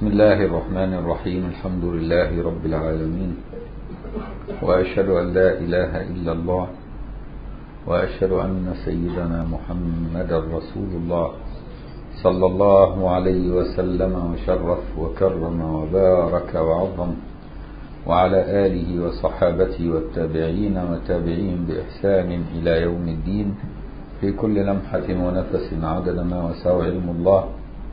بسم الله الرحمن الرحيم الحمد لله رب العالمين وأشهد أن لا إله إلا الله وأشهد أن سيدنا محمد رسول الله صلى الله عليه وسلم وشرف وكرم وبارك وعظم وعلى آله وصحابته والتابعين وتابعين بإحسان إلى يوم الدين في كل لمحة ونفس عدد ما وسع علم الله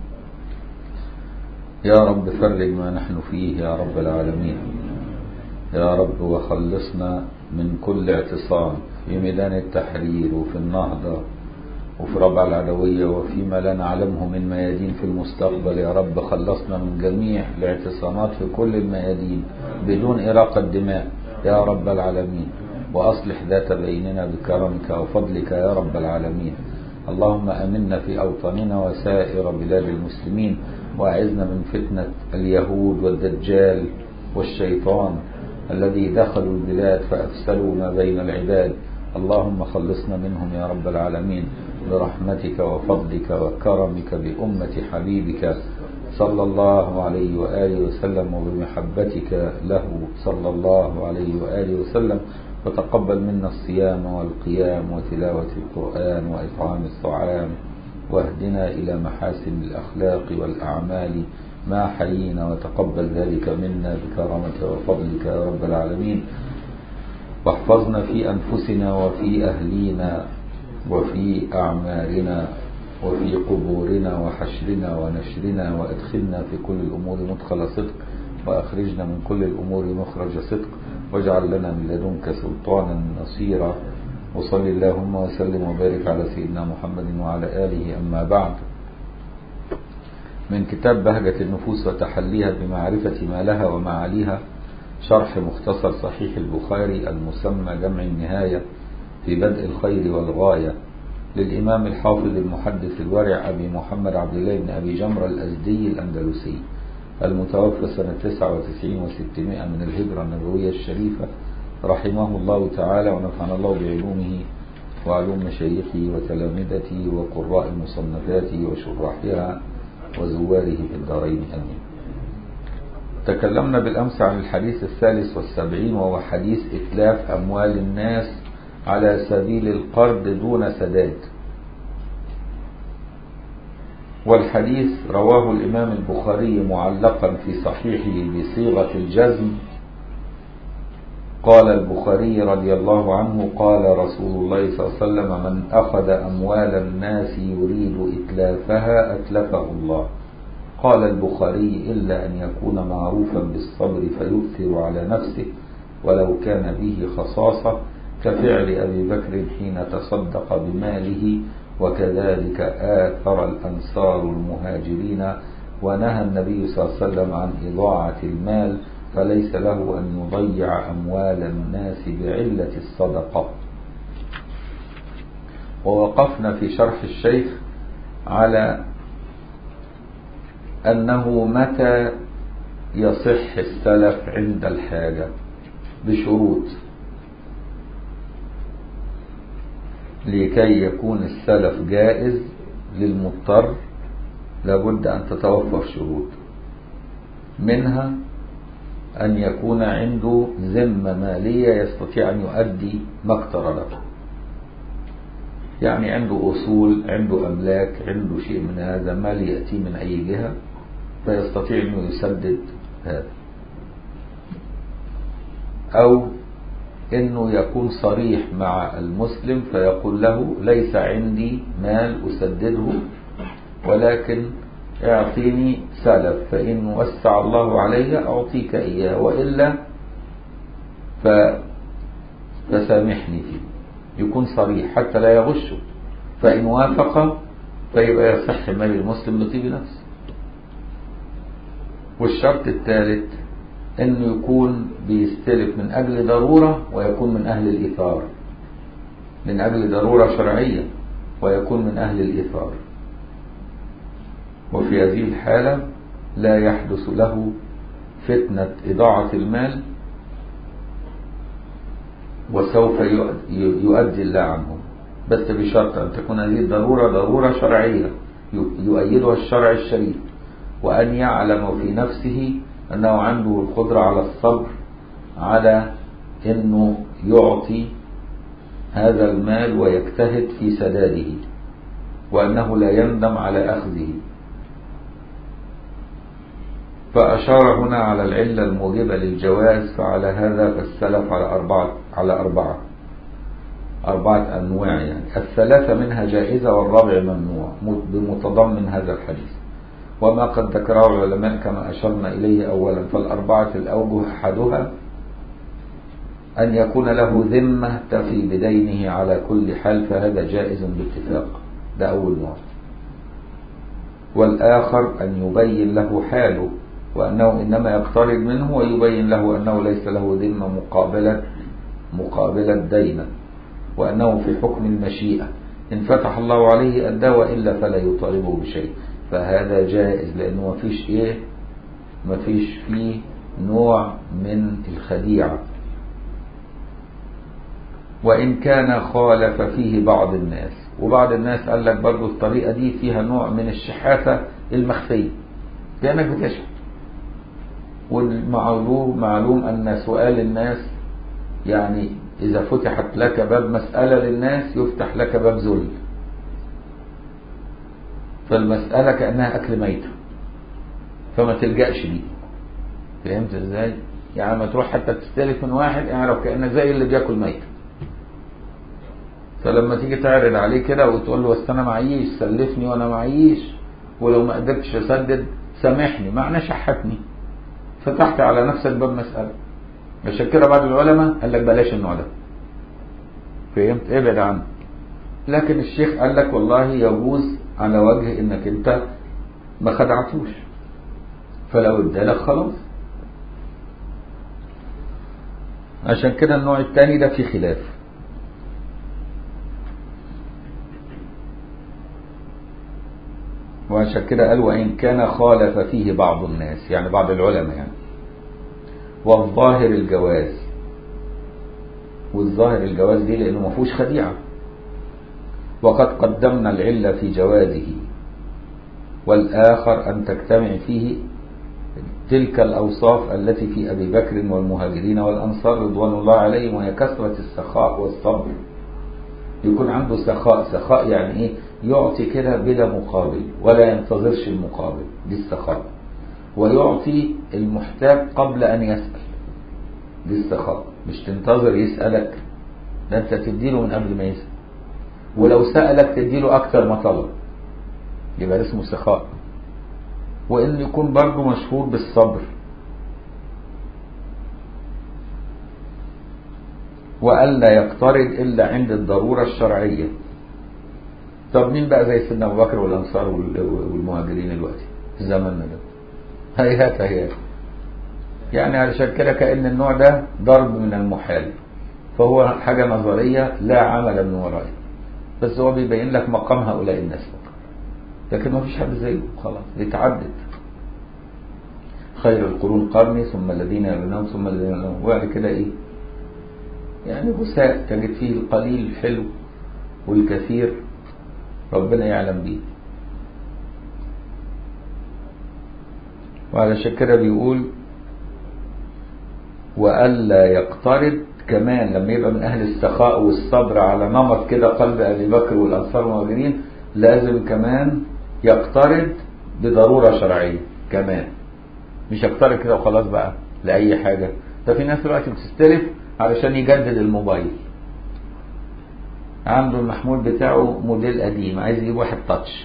يا رب فرج ما نحن فيه يا رب العالمين يا رب وخلصنا من كل اعتصام في ميدان التحرير وفي النهضة وفي ربع العدوية وفيما لا نعلمه من ميادين في المستقبل يا رب خلصنا من جميع الاعتصامات في كل الميادين بدون إراقة دماء يا رب العالمين وأصلح ذات بيننا بكرمك وفضلك يا رب العالمين اللهم أمنا في أوطاننا وسائر بلاد المسلمين وأعذنا من فتنة اليهود والدجال والشيطان الذي دخلوا البلاد فأفسدوا ما بين العباد اللهم خلصنا منهم يا رب العالمين برحمتك وفضلك وكرمك بأمة حبيبك صلى الله عليه وآله وسلم وبمحبتك له صلى الله عليه وآله وسلم وتقبل منا الصيام والقيام وتلاوة القرآن وإطعام الطعام واهدنا إلى محاسن الأخلاق والأعمال ما حيينا وتقبل ذلك منا بكرمك وفضلك يا رب العالمين واحفظنا في أنفسنا وفي أهلينا وفي أعمالنا وفي قبورنا وحشرنا ونشرنا وأدخلنا في كل الأمور مدخل صدق وأخرجنا من كل الأمور مخرج صدق واجعل لنا من لدنك سلطانا نصيرا وصل اللهم وسلم وبارك على سيدنا محمد وعلى آله أما بعد من كتاب بهجة النفوس وتحليها بمعرفة ما لها ومعاليها شرح مختصر صحيح البخاري المسمى جمع النهاية في بدء الخير والغاية للإمام الحافظ المحدث الورع أبي محمد عبد الله بن أبي جمرة الأزدي الأندلسي المتوفى سنة 99 و600 من الهجرة النبوية الشريفة رحمه الله تعالى ونفعنا الله بعلومه وعلوم مشايخه وتلامذته وقراء مصنفاته وشراحها وزواره في الدارين امين. تكلمنا بالامس عن الحديث الثالث والسبعين وهو حديث اتلاف اموال الناس على سبيل القرض دون سداد. والحديث رواه الامام البخاري معلقا في صحيحه بصيغه الجزم قال البخاري رضي الله عنه قال رسول الله صلى الله عليه وسلم من أخذ أموال الناس يريد إتلافها أتلفه الله قال البخاري إلا أن يكون معروفا بالصبر فيؤثر على نفسه ولو كان به خصاصة كفعل أبي بكر حين تصدق بماله وكذلك آثر الأنصار المهاجرين ونهى النبي صلى الله عليه وسلم عن إضاعة المال فليس له أن يضيع أموال الناس بعلة الصدقة ووقفنا في شرح الشيخ على أنه متى يصح السلف عند الحاجة بشروط لكي يكون السلف جائز للمضطر لابد أن تتوفر شروط منها أن يكون عنده ذمة مالية يستطيع أن يؤدي ما اقتر له يعني عنده أصول عنده أملاك عنده شيء من هذا مال يأتي من أي جهة فيستطيع أنه يسدد هذا أو أنه يكون صريح مع المسلم فيقول له ليس عندي مال أسدده ولكن اعطيني سلف فإن وسع الله علي أعطيك إياه وإلا ف... فسامحني فيه يكون صريح حتى لا يغشه فإن وافق فيبقى يصح مال المسلم لطيب نفسه والشرط الثالث انه يكون بيستلف من اجل ضرورة ويكون من اهل الايثار من اجل ضرورة شرعية ويكون من اهل الايثار وفي هذه الحالة لا يحدث له فتنة إضاعة المال وسوف يؤدي الله عنه بس بشرط أن تكون هذه الضرورة ضرورة شرعية يؤيدها الشرع الشريف وأن يعلم في نفسه أنه عنده القدرة على الصبر على أنه يعطي هذا المال ويجتهد في سداده وأنه لا يندم على أخذه فأشار هنا على العلة الموجبة للجواز فعلى هذا فالسلف على أربعة على أربعة أربعة أنواع يعني الثلاثة منها جائزة والرابع ممنوع بمتضمن هذا الحديث وما قد ذكره العلماء كما أشرنا إليه أولا فالأربعة الأوجه أحدها أن يكون له ذمة تفي بدينه على كل حال فهذا جائز باتفاق ده أول نوع والآخر أن يبين له حاله وأنه إنما يقترض منه ويبين له أنه ليس له ذمة مقابلة مقابلة دينا وأنه في حكم المشيئة إن فتح الله عليه أدى وإلا فلا يطالبه بشيء فهذا جائز لأنه ما فيش إيه ما فيش فيه نوع من الخديعة وإن كان خالف فيه بعض الناس وبعض الناس قال لك برضو الطريقة دي فيها نوع من الشحاتة المخفية لأنك بتشحت والمعلوم معلوم أن سؤال الناس يعني إذا فتحت لك باب مسألة للناس يفتح لك باب ذل فالمسألة كأنها أكل ميتة فما تلجأش ليه فهمت ازاي؟ يعني ما تروح حتى تستلف من واحد اعرف كأنه زي اللي بياكل ميتة فلما تيجي تعرض عليه كده وتقول له انا معيش سلفني وانا معيش ولو ما قدرتش اسدد سامحني معنى شحتني فتحت على نفسك باب مسألة عشان كده بعض العلماء قال لك بلاش النوع ده فهمت ابعد عنه لكن الشيخ قال لك والله يجوز على وجه انك انت ما خدعتوش فلو ادالك خلاص عشان كده النوع الثاني ده فيه خلاف وعشان كده قال وإن كان خالف فيه بعض الناس يعني بعض العلماء يعني والظاهر الجواز والظاهر الجواز دي لأنه ما فيهوش خديعة وقد قدمنا العلة في جوازه والآخر أن تجتمع فيه تلك الأوصاف التي في أبي بكر والمهاجرين والأنصار رضوان الله عليهم وهي كثرة السخاء والصبر يكون عنده سخاء سخاء يعني إيه يعطي كده بلا مقابل ولا ينتظرش المقابل دي السخاء ويعطي المحتاج قبل أن يسأل دي السخاء مش تنتظر يسألك ده أنت تديله من قبل ما يسأل ولو سألك تديله أكتر ما طلب يبقى اسمه سخاء وإن يكون برضه مشهور بالصبر وألا يقترض إلا عند الضرورة الشرعية طب مين بقى زي سيدنا أبو بكر والأنصار والمهاجرين دلوقتي في زماننا ده هيهات هيهات يعني علشان كده كأن النوع ده ضرب من المحال فهو حاجة نظرية لا عمل من ورائه بس هو بيبين لك مقام هؤلاء الناس فقط لكن ما فيش حد زيه خلاص يتعدد خير القرون قرني ثم الذين يلونهم ثم الذين يلونهم وبعد كده ايه يعني غثاء تجد فيه القليل الحلو والكثير ربنا يعلم بيه وعلى كده بيقول وألا يقترض كمان لما يبقى من أهل السخاء والصبر على نمط كده قلب أبي بكر والأنصار والمهاجرين لازم كمان يقترض بضرورة شرعية كمان مش يقترض كده وخلاص بقى لأي حاجة ده في ناس دلوقتي بتستلف علشان يجدد الموبايل عنده المحمول بتاعه موديل قديم عايز يجيب واحد تاتش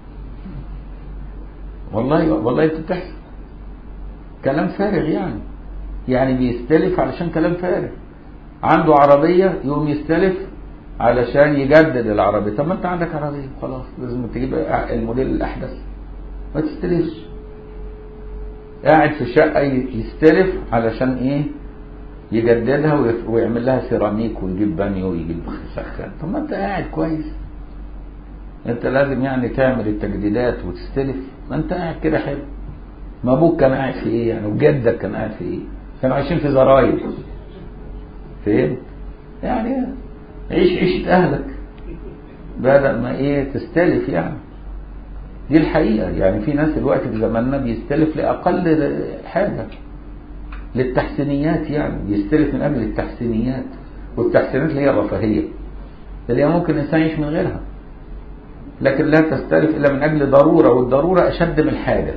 والله والله بتحصل كلام فارغ يعني يعني بيستلف علشان كلام فارغ عنده عربية يقوم يستلف علشان يجدد العربية طب ما انت عندك عربية خلاص لازم تجيب الموديل الأحدث ما تستلفش قاعد في شقة يستلف علشان ايه يجددها ويعمل لها سيراميك ويجيب بانيو ويجيب سخان طب ما انت قاعد كويس انت لازم يعني تعمل التجديدات وتستلف ما انت قاعد كده حلو ما ابوك كان قاعد في ايه يعني وجدك كان قاعد في ايه كانوا عايشين في زراير فهمت يعني عيش عيشة اهلك بدل ما ايه تستلف يعني دي الحقيقة يعني في ناس دلوقتي في زماننا بيستلف لأقل حاجة للتحسينيات يعني بيستلف من أجل التحسينيات والتحسينات اللي هي الرفاهية اللي هي ممكن الإنسان يعيش من غيرها لكن لا تستلف إلا من أجل ضرورة والضرورة أشد من الحاجة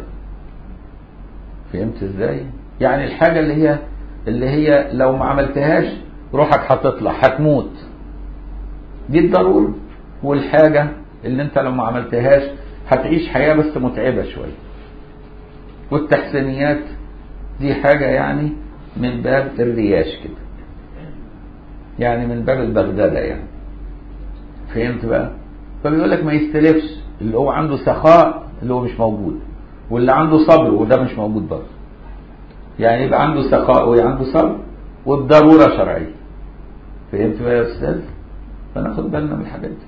فهمت إزاي؟ يعني الحاجة اللي هي اللي هي لو ما عملتهاش روحك هتطلع هتموت دي الضرورة والحاجة اللي انت لو ما عملتهاش هتعيش حياة بس متعبة شوية والتحسينيات دي حاجة يعني من باب الرياش كده يعني من باب البغدادة يعني فهمت بقى فبيقول لك ما يستلفش اللي هو عنده سخاء اللي هو مش موجود واللي عنده صبر وده مش موجود برضه يعني يبقى عنده سخاء وعنده صبر والضرورة شرعية فهمت بقى يا أستاذ فناخد بالنا من الحاجات دي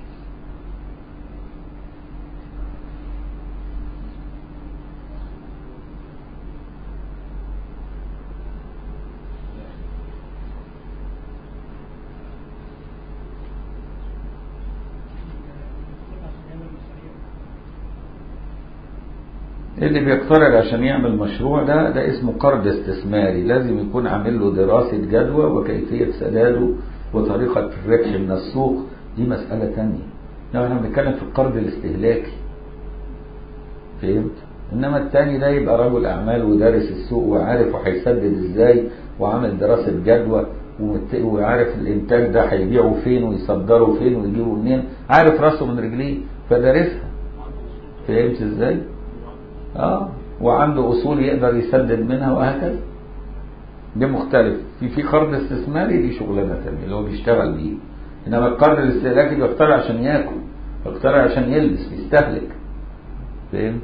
اللي بيقترض عشان يعمل مشروع ده ده اسمه قرض استثماري لازم يكون عامل له دراسة جدوى وكيفية سداده وطريقة الربح من السوق دي مسألة تانية لو احنا بنتكلم في القرض الاستهلاكي فهمت انما التاني ده يبقى رجل اعمال ودارس السوق وعارف وهيسدد ازاي وعامل دراسة جدوى وعارف الانتاج ده هيبيعه فين ويصدره فين ويجيبه منين عارف راسه من رجليه فدارسها فهمت ازاي؟ اه وعنده اصول يقدر يسدد منها وهكذا ده مختلف في في قرض استثماري دي شغلانه ثانيه اللي هو بيشتغل بيه انما القرض الاستهلاكي بيقترض عشان ياكل بيقترض عشان يلبس يستهلك فهمت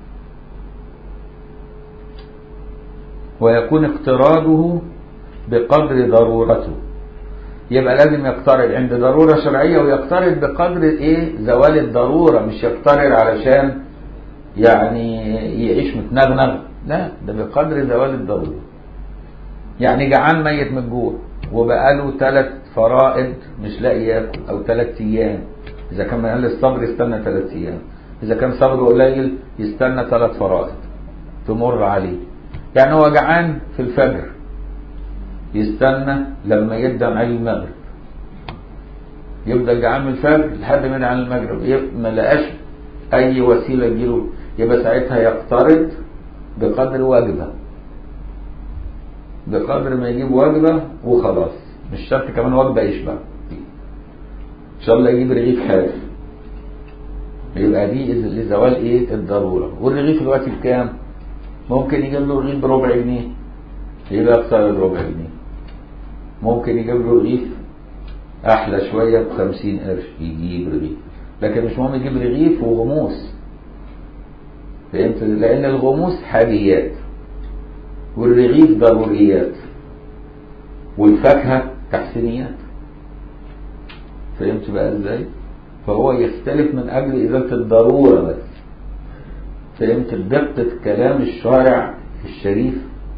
ويكون اقتراضه بقدر ضرورته يبقى لازم يقترض عند ضرورة شرعية ويقترض بقدر ايه زوال الضرورة مش يقترض علشان يعني يعيش متنغنغ لا ده بقدر زوال الضرورة يعني جعان ميت من الجوع وبقاله ثلاث فرائض مش لاقي ياكل او ثلاث ايام اذا كان من اهل الصبر يستنى ثلاث ايام اذا كان صبره قليل يستنى ثلاث فرائض تمر عليه يعني هو جعان في الفجر يستنى لما يبدا عليه المغرب يفضل جعان من الفجر لحد ما يدعي المغرب ما لقاش اي وسيله يجيله يبقى ساعتها يقترض بقدر وجبه بقدر ما يجيب وجبه وخلاص مش شرط كمان وجبه يشبع ان شاء الله يجيب رغيف حاف يبقى دي لزوال ايه الضروره والرغيف دلوقتي بكام ممكن يجيب له رغيف بربع جنيه يبقى يقترض ربع جنيه ممكن يجيب له رغيف احلى شويه ب 50 قرش يجيب رغيف لكن مش مهم يجيب رغيف وغموس فهمت لان الغموس حاجيات والرغيف ضروريات والفاكهه تحسينيات فهمت بقى ازاي فهو يختلف من اجل ازاله الضروره بس فهمت دقه كلام الشارع الشريف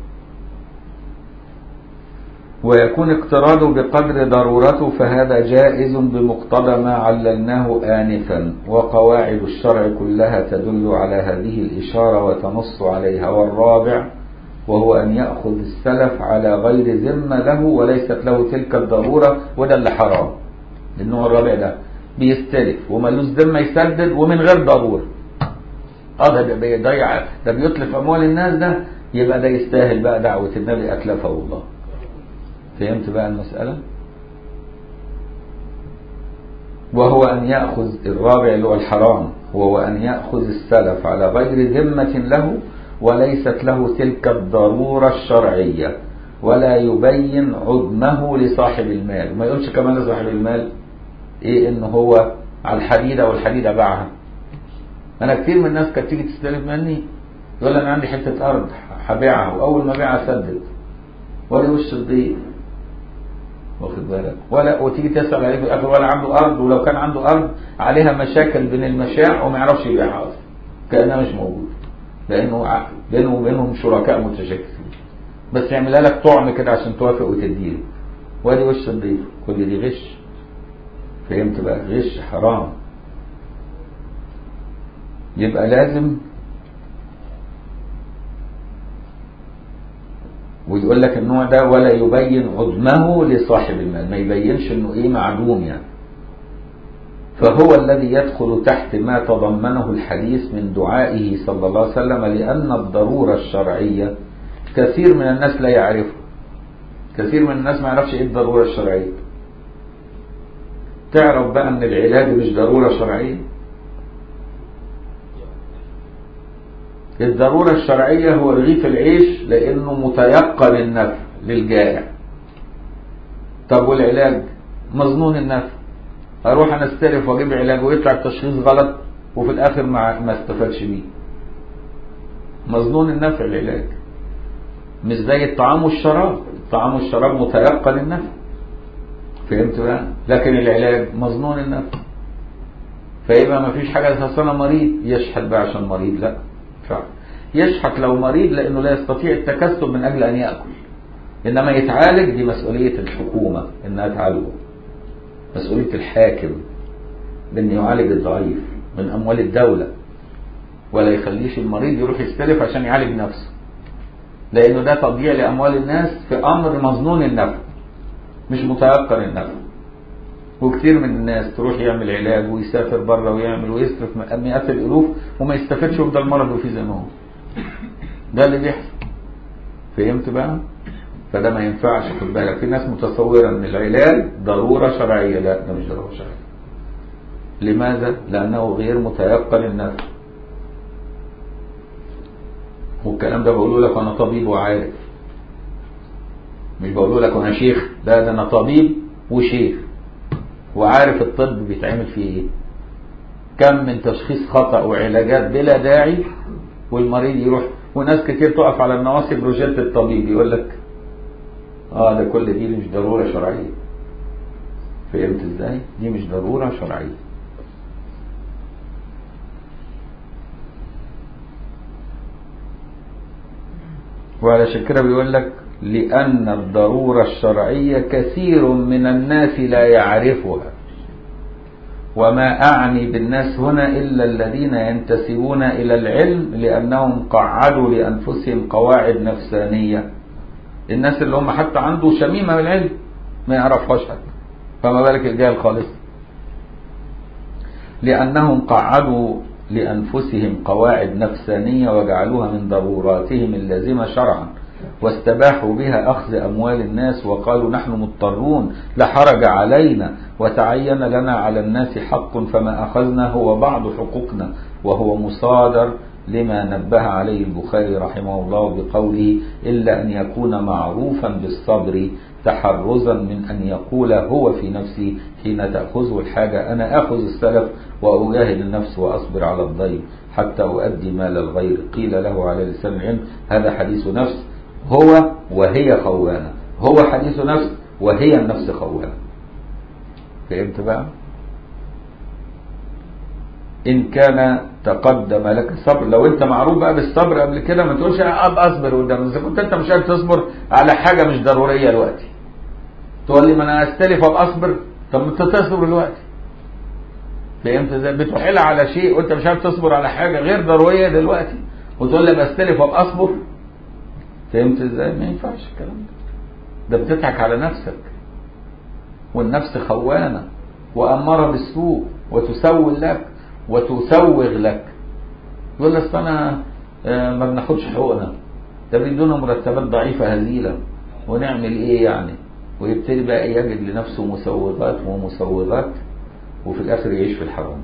ويكون اقتراضه بقدر ضرورته فهذا جائز بمقتضى ما عللناه آنفا وقواعد الشرع كلها تدل على هذه الإشارة وتنص عليها والرابع وهو أن يأخذ السلف على غير ذمة له وليست له تلك الضرورة وده اللي حرام النوع الرابع ده بيستلف وملوش ذمة يسدد ومن غير ضرورة اه ده بيضيع ده بيتلف أموال الناس ده يبقى ده يستاهل بقى دعوة النبي أتلفه الله فهمت بقى المسألة وهو أن يأخذ الرابع اللي هو الحرام وهو أن يأخذ السلف على غير ذمة له وليست له تلك الضرورة الشرعية ولا يبين عدمه لصاحب المال ما يقولش كمان لصاحب المال ايه ان هو على الحديدة والحديدة باعها انا كتير من الناس كانت تيجي تستلف مني يقول انا عندي حتة ارض هبيعها واول ما ابيعها اسدد ولا وش الضيق واخد بالك ولا وتيجي تسال عليه في الاخر ولا عنده ارض ولو كان عنده ارض عليها مشاكل بين المشاع وما يعرفش يبيعها اصلا كانها مش موجوده لانه بينه وبينهم شركاء متشاكسين بس يعملها لك طعم كده عشان توافق وتديله وادي وش الضيف كل دي غش فهمت بقى غش حرام يبقى لازم ويقول لك النوع ده ولا يبين عدمه لصاحب المال ما يبينش انه ايه معدوم يعني فهو الذي يدخل تحت ما تضمنه الحديث من دعائه صلى الله عليه وسلم لأن الضرورة الشرعية كثير من الناس لا يعرفه كثير من الناس ما يعرفش ايه الضرورة الشرعية تعرف بقى ان العلاج مش ضرورة شرعية الضرورة الشرعية هو رغيف العيش لأنه متيقن النفع للجائع طب والعلاج مظنون النفع اروح انا استلف واجيب علاج ويطلع التشخيص غلط وفي الاخر ما ما استفادش بيه مظنون النفع العلاج مش زي الطعام والشراب الطعام والشراب متيقن النفع فهمت بقى لكن العلاج مظنون النفع فيبقى ما فيش حاجه اصل انا مريض يشحت بقى عشان مريض لا فعلا يشحت لو مريض لانه لا يستطيع التكسب من اجل ان ياكل انما يتعالج دي مسؤوليه الحكومه انها تعالجه مسؤوليه الحاكم بان يعالج الضعيف من اموال الدوله ولا يخليش المريض يروح يستلف عشان يعالج نفسه لانه ده تضييع لاموال الناس في امر مظنون النفع مش متيقن النفع وكثير من الناس تروح يعمل علاج ويسافر بره ويعمل ويصرف مئات الالوف وما يستفادش ويفضل مرضه فيه زي ما هو ده اللي بيحصل فهمت بقى فده ما ينفعش خد بالك في ناس متصوره ان العلاج ضروره شرعيه لا ده مش ضروره شرعيه لماذا لانه غير متيقن النفع والكلام ده بقوله لك وانا طبيب وعارف مش بقوله لك وانا شيخ لا ده انا طبيب وشيخ وعارف الطب بيتعمل فيه ايه كم من تشخيص خطأ وعلاجات بلا داعي والمريض يروح وناس كتير تقف على النواصي بروجيت الطبيب يقول لك اه ده كل دي مش ضرورة شرعية فهمت ازاي؟ دي مش ضرورة شرعية وعلشان كده بيقول لك لأن الضرورة الشرعية كثير من الناس لا يعرفها وما أعني بالناس هنا إلا الذين ينتسبون إلى العلم لأنهم قعدوا لأنفسهم قواعد نفسانية الناس اللي هم حتى عنده شميمة من العلم ما يعرفهاش حتى فما بالك الجاهل خالص لأنهم قعدوا لأنفسهم قواعد نفسانية وجعلوها من ضروراتهم اللازمة شرعا واستباحوا بها أخذ أموال الناس وقالوا نحن مضطرون لا حرج علينا وتعين لنا على الناس حق فما أخذنا هو بعض حقوقنا وهو مصادر لما نبه عليه البخاري رحمه الله بقوله إلا أن يكون معروفا بالصبر تحرزا من أن يقول هو في نفسه حين تأخذه الحاجة أنا أخذ السلف وأجاهد النفس وأصبر على الضيف حتى أؤدي مال الغير قيل له على لسان العلم هذا حديث نفس هو وهي خوانة هو حديث نفس وهي النفس خوانة فهمت بقى إن كان تقدم لك الصبر لو انت معروف بقى بالصبر قبل كده ما تقولش ابقى اصبر قدام اذا كنت انت مش قادر تصبر على حاجه مش ضروريه دلوقتي تقول لي ما انا استلف ابقى اصبر طب ما انت تصبر دلوقتي فهمت ازاي بتحيل على شيء وانت مش عارف تصبر على حاجه غير ضروريه دلوقتي وتقول لي بستلف ابقى اصبر فهمت ازاي ما ينفعش الكلام ده ده بتضحك على نفسك والنفس خوانه واماره بالسوء وتسول لك وتسوغ لك يقول لك انا ما بناخدش حقوقنا ده بيدونا مرتبات ضعيفه هزيله ونعمل ايه يعني ويبتدي بقى يجد لنفسه مسوغات ومسوغات وفي الاخر يعيش في الحرام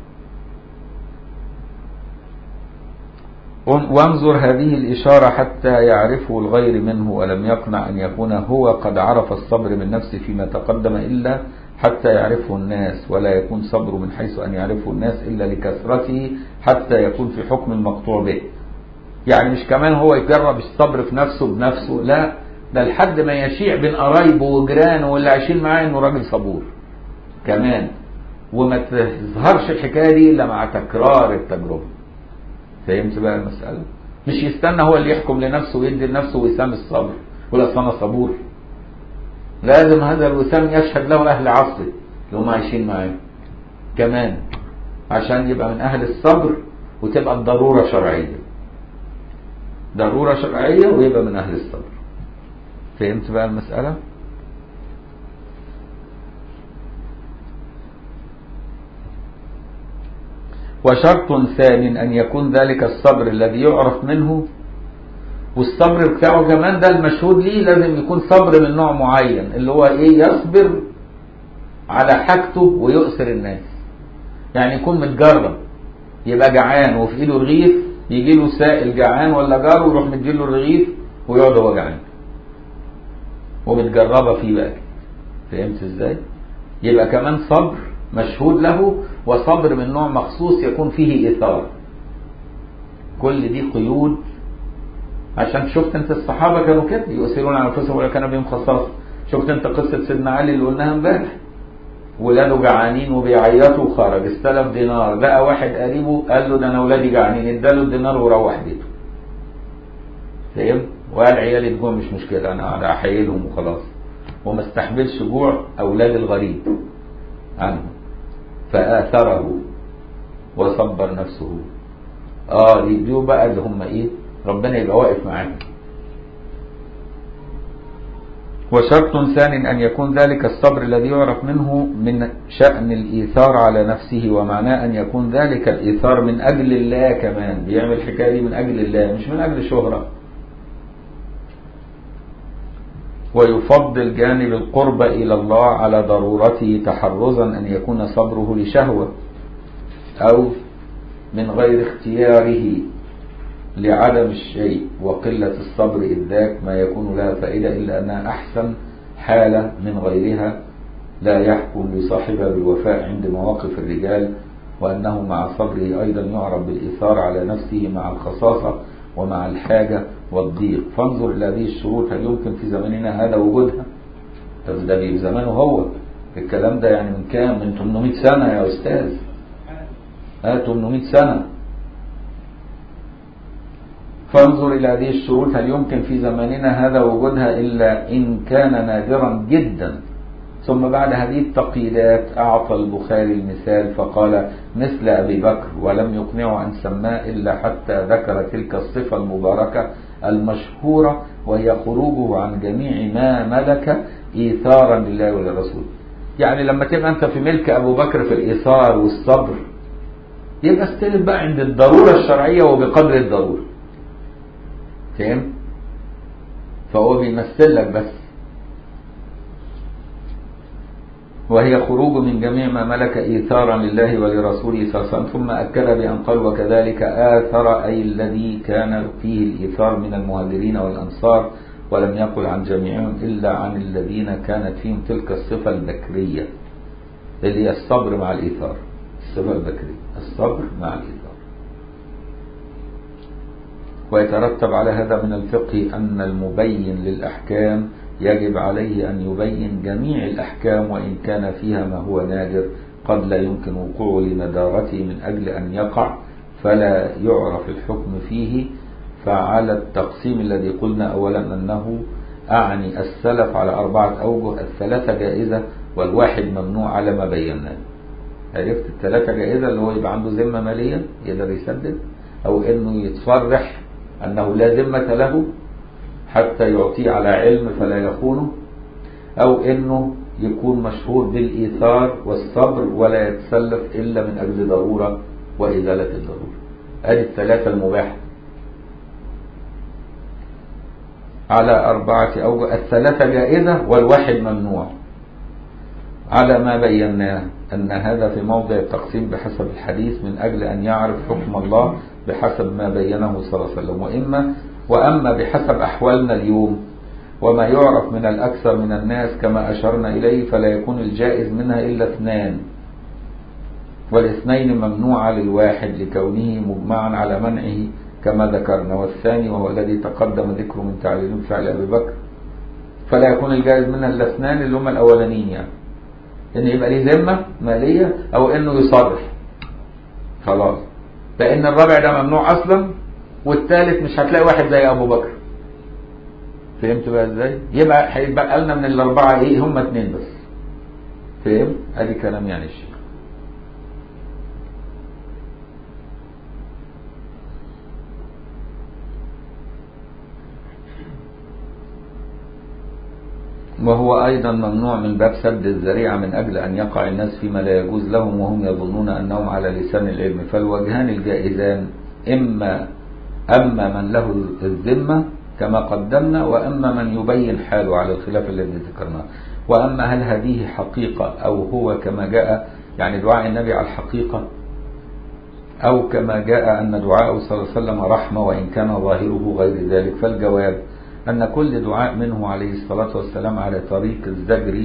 وانظر هذه الإشارة حتى يعرفه الغير منه ولم يقنع أن يكون هو قد عرف الصبر من نفسه فيما تقدم إلا حتى يعرفه الناس ولا يكون صبر من حيث أن يعرفه الناس إلا لكثرته حتى يكون في حكم المقطوع به يعني مش كمان هو يجرب الصبر في نفسه بنفسه لا ده لحد ما يشيع بين قرايبه وجيرانه واللي عايشين معاه انه راجل صبور كمان وما تظهرش الحكايه دي الا مع تكرار التجربه فهمت بقى المساله مش يستنى هو اللي يحكم لنفسه ويدي لنفسه وسام الصبر ولا اصل انا صبور لازم هذا الوسام يشهد له اهل عصره اللي هم عايشين معاه كمان عشان يبقى من اهل الصبر وتبقى الضرورة شرعية ضرورة شرعية ويبقى من أهل الصبر فهمت بقى المسألة؟ وشرط ثان أن يكون ذلك الصبر الذي يعرف منه والصبر بتاعه كمان ده المشهود ليه لازم يكون صبر من نوع معين اللي هو ايه يصبر على حاجته ويؤثر الناس يعني يكون متجرب يبقى جعان وفي ايده رغيف يجي له سائل جعان ولا جار ويروح مديله الرغيف ويقعد هو جعان ومتجربه فيه بقى فهمت ازاي؟ يبقى كمان صبر مشهود له وصبر من نوع مخصوص يكون فيه ايثار كل دي قيود عشان شفت انت الصحابه كانوا كده يؤثرون على انفسهم ولا كان بهم خصاصه شفت انت قصه سيدنا علي اللي قلناها امبارح ولاده جعانين وبيعيطوا وخرج استلف دينار لقى واحد قريبه قال له ده انا ولادي جعانين اداله الدينار وروح بيته فاهم وقال عيالي الجوع مش مشكله انا احيلهم وخلاص وما استحملش جوع اولاد الغريب عنه فآثره وصبر نفسه اه دي دي بقى اللي هم ايه ربنا يبقى واقف معاهم وشرط ثان أن يكون ذلك الصبر الذي يعرف منه من شأن الإيثار على نفسه ومعناه أن يكون ذلك الإيثار من أجل الله كمان بيعمل الحكاية دي من أجل الله مش من أجل شهرة ويفضل جانب القرب إلى الله على ضرورته تحرزا أن يكون صبره لشهوة أو من غير اختياره لعدم الشيء وقلة الصبر إذ ذاك ما يكون لها فائدة إلا أنها أحسن حالة من غيرها لا يحكم لصاحبها بالوفاء عند مواقف الرجال وأنه مع صبره أيضا يعرف بالإيثار على نفسه مع الخصاصة ومع الحاجة والضيق فانظر إلى هذه الشروط هل يمكن في زماننا هذا وجودها طب ده في زمانه هو الكلام ده يعني من كام من 800 سنة يا أستاذ ها 800 سنة فانظر إلى هذه الشروط هل يمكن في زماننا هذا وجودها إلا إن كان نادرا جدا ثم بعد هذه التقييدات أعطى البخاري المثال فقال مثل أبي بكر ولم يقنعه أن سماه إلا حتى ذكر تلك الصفة المباركة المشهورة وهي خروجه عن جميع ما ملك إيثارا لله وللرسول يعني لما تبقى أنت في ملك أبو بكر في الإيثار والصبر يبقى استلم بقى عند الضرورة الشرعية وبقدر الضرورة فهم؟ فهو بيمثل لك بس وهي خروج من جميع ما ملك إيثارا لله ولرسوله صلى الله عليه وسلم ثم أكد بأن قال وكذلك آثر أي الذي كان فيه الإيثار من المهاجرين والأنصار ولم يقل عن جميعهم إلا عن الذين كانت فيهم تلك الصفة البكرية اللي هي الصبر مع الإيثار الصفة البكرية الصبر مع الإيثار ويترتب على هذا من الفقه أن المبين للأحكام يجب عليه أن يبين جميع الأحكام وإن كان فيها ما هو نادر قد لا يمكن وقوعه لندارته من أجل أن يقع فلا يعرف الحكم فيه فعلى التقسيم الذي قلنا أولا أنه أعني السلف على أربعة أوجه الثلاثة جائزة والواحد ممنوع على ما بيناه عرفت الثلاثة جائزة اللي هو يبقى عنده ذمة مالية يقدر يسدد أو إنه يتصرح أنه لا ذمة له حتى يعطيه على علم فلا يخونه أو إنه يكون مشهور بالإيثار والصبر ولا يتسلف إلا من أجل ضرورة وإزالة الضرورة هذه الثلاثة المباحة على أربعة أوجه الثلاثة جائزة والواحد ممنوع على ما بيناه أن هذا في موضع التقسيم بحسب الحديث من أجل أن يعرف حكم الله بحسب ما بينه صلى الله عليه وسلم وإما وأما بحسب أحوالنا اليوم وما يعرف من الأكثر من الناس كما أشرنا إليه فلا يكون الجائز منها إلا اثنان والاثنين ممنوعة للواحد لكونه مجمعا على منعه كما ذكرنا والثاني وهو الذي تقدم ذكره من تعليل فعل أبي بكر فلا يكون الجائز منها إلا اثنان اللي هم الأولانيين يعني إن يبقى ليه ذمة مالية أو إنه يصرح خلاص لأن الرابع ده ممنوع أصلا والثالث مش هتلاقي واحد زي ابو بكر فهمت بقى ازاي يبقى هيبقى لنا من الاربعه ايه هم اثنين بس فهم ادي كلام يعني الشيخ وهو أيضا ممنوع من باب سد الذريعة من أجل أن يقع الناس فيما لا يجوز لهم وهم يظنون أنهم على لسان العلم فالوجهان الجائزان إما أما من له الذمة كما قدمنا وأما من يبين حاله على الخلاف الذي ذكرناه وأما هل هذه حقيقة أو هو كما جاء يعني دعاء النبي على الحقيقة أو كما جاء أن دعاءه صلى الله عليه وسلم رحمة وإن كان ظاهره غير ذلك فالجواب أن كل دعاء منه عليه الصلاة والسلام على طريق الزجر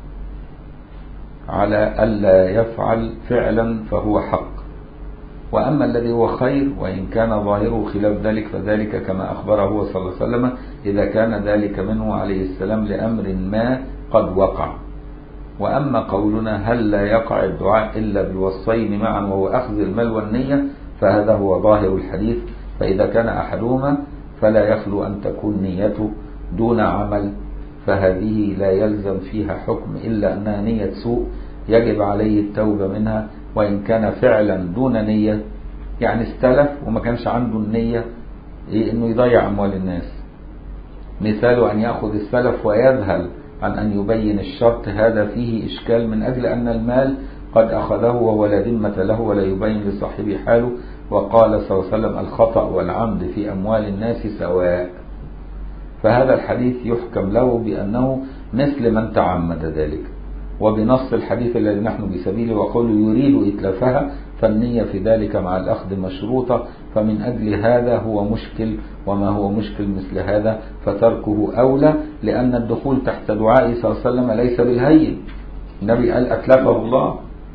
على ألا يفعل فعلا فهو حق وأما الذي هو خير وإن كان ظاهره خلاف ذلك فذلك كما أخبره هو صلى الله عليه وسلم إذا كان ذلك منه عليه السلام لأمر ما قد وقع وأما قولنا هل لا يقع الدعاء إلا بالوصين معا وهو أخذ المال والنية فهذا هو ظاهر الحديث فإذا كان أحدهما فلا يخلو أن تكون نيته دون عمل فهذه لا يلزم فيها حكم إلا أنها نية سوء يجب عليه التوبة منها وإن كان فعلا دون نية يعني استلف وما كانش عنده النية إيه إنه يضيع أموال الناس مثال أن يأخذ السلف ويذهل عن أن يبين الشرط هذا فيه إشكال من أجل أن المال قد أخذه وهو لا ذمة له ولا يبين لصاحبه حاله وقال صلى الله عليه وسلم الخطأ والعمد في أموال الناس سواء فهذا الحديث يحكم له بأنه مثل من تعمد ذلك وبنص الحديث الذي نحن بسبيله وقول يريد إتلافها فالنية في ذلك مع الأخذ مشروطة فمن أجل هذا هو مشكل وما هو مشكل مثل هذا فتركه أولى لأن الدخول تحت دعاء صلى الله عليه وسلم ليس بالهين النبي قال أتلفه الله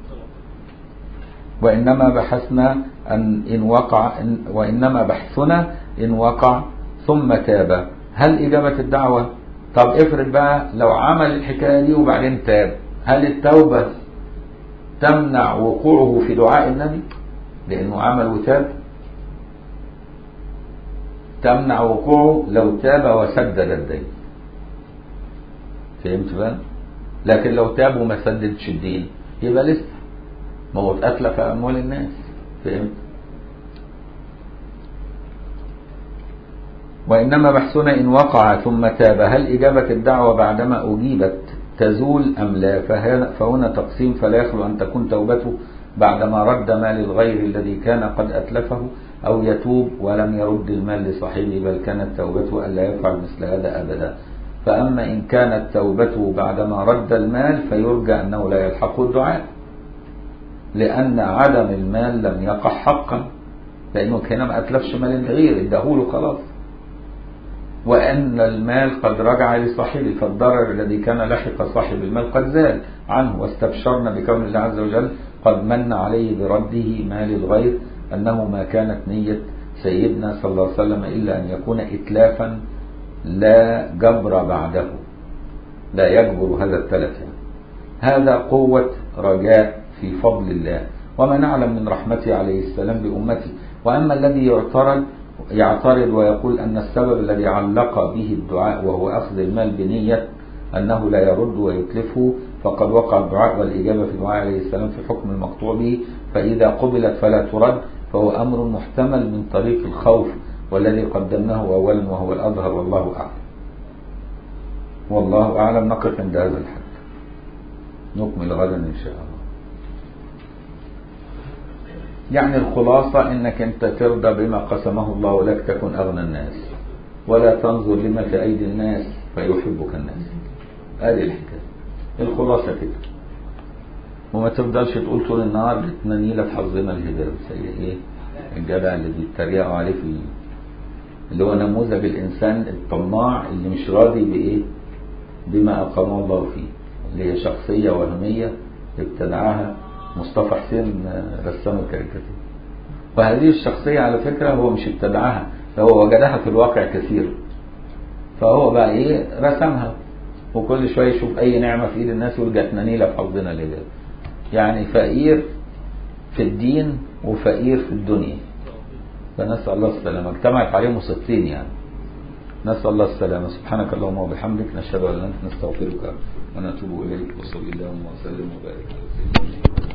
وإنما بحثنا أن إن وقع إن وإنما بحثنا إن وقع ثم تاب هل إجابة الدعوة طب افرض بقى لو عمل الحكاية دي وبعدين تاب هل التوبة تمنع وقوعه في دعاء النبي لأنه عمل وتاب تمنع وقوعه لو تاب وسدد الدين فهمت بقى لكن لو تاب وما سددش الدين يبقى لسه ما هو اتلف اموال الناس فهمت وإنما بحثنا إن وقع ثم تاب هل إجابة الدعوة بعدما أجيبت تزول أم لا فهنا تقسيم فلا يخلو أن تكون توبته بعدما رد مال الغير الذي كان قد أتلفه أو يتوب ولم يرد المال لصاحبه بل كانت توبته ألا يفعل مثل هذا أبدا فأما إن كانت توبته بعدما رد المال فيرجى أنه لا يلحقه الدعاء لأن عدم المال لم يقع حقا لأنه كان ما أتلفش مال الغير اداهوله خلاص وأن المال قد رجع لصاحبه فالضرر الذي كان لحق صاحب المال قد زال عنه واستبشرنا بكون الله عز وجل قد من عليه برده مال الغير أنه ما كانت نية سيدنا صلى الله عليه وسلم إلا أن يكون إتلافا لا جبر بعده لا يجبر هذا التلف يعني. هذا قوة رجاء في فضل الله وما نعلم من رحمته عليه السلام بأمته وأما الذي يعترض يعترض ويقول أن السبب الذي علق به الدعاء وهو أخذ المال بنية أنه لا يرد ويتلفه فقد وقع الدعاء والإجابة في دعاء عليه السلام في حكم المقطوع به فإذا قبلت فلا ترد فهو أمر محتمل من طريق الخوف والذي قدمناه أولا وهو الأظهر والله أعلم والله أعلم نقف عند هذا الحد نكمل غدا إن شاء الله يعني الخلاصة انك انت ترضى بما قسمه الله لك تكن اغنى الناس ولا تنظر لما في ايدي الناس فيحبك الناس هذه الحكاية الخلاصة كده وما تفضلش تقول طول النهار بتمني لك حظنا الهداية زي ايه الجدع اللي بيتريقوا عليه في اللي هو نموذج الانسان الطماع اللي مش راضي بايه بما اقام الله فيه اللي هي شخصية وهمية ابتدعها مصطفى حسين رسام الكاريكاتير وهذه الشخصية على فكرة هو مش ابتدعها هو وجدها في الواقع كثير فهو بقى ايه رسمها وكل شوية يشوف أي نعمة في إيد الناس يقول جاتنا نيلة في حظنا لله يعني فقير في الدين وفقير في الدنيا فنسأل الله السلامة اجتمعت عليه مصيبتين يعني نسأل الله السلامة سبحانك اللهم وبحمدك نشهد أن لا إله إلا أنت نستغفرك ونتوب إليك وصلى اللهم وسلم وبارك على سيدنا